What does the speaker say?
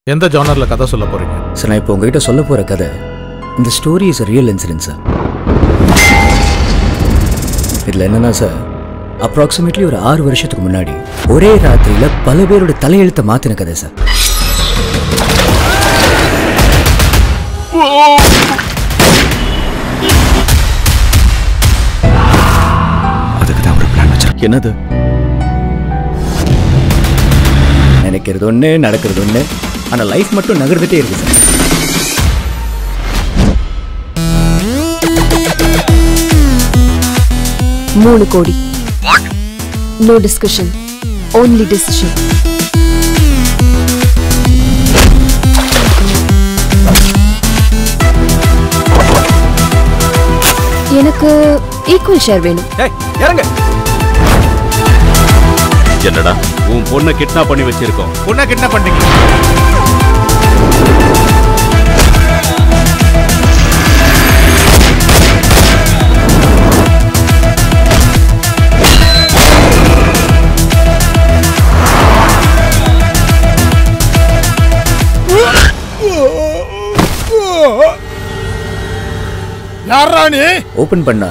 எந்த ஜானர்ல கதை சொல்ல போறீங்க சார் நான் இப்போ உங்ககிட்ட சொல்ல போகிற கதை இந்த story is real incident sir இதில் என்னன்னா சார் அப்ராக்சிமேட்லி ஒரு ஆறு வருஷத்துக்கு முன்னாடி ஒரே ராத்திரியில் பல பேரோட தலையெழுத்தை மாற்றின கதை சார் அதுக்கு தான் ஒரு பிளான் வச்சிருக்கேன் என்னது நினைக்கிறது ஒன்று நடக்கிறது ஒன்று ஆனால் லைஃப் மட்டும் நகர்ந்துட்டே இருக்கு சார் மூணு கோடி நோ டிஸ்கஷன் ஓன்லி டிசிஷன் எனக்கு ஈக்குவல் ஷேர் வேணும் இறங்க என்னடா உன் பொண்ணை கிட்னாப் பண்ணி வச்சிருக்கோம் உனக்கு என்ன பண்ணீங்க யாரா நீ ஓப்பன் பண்ணா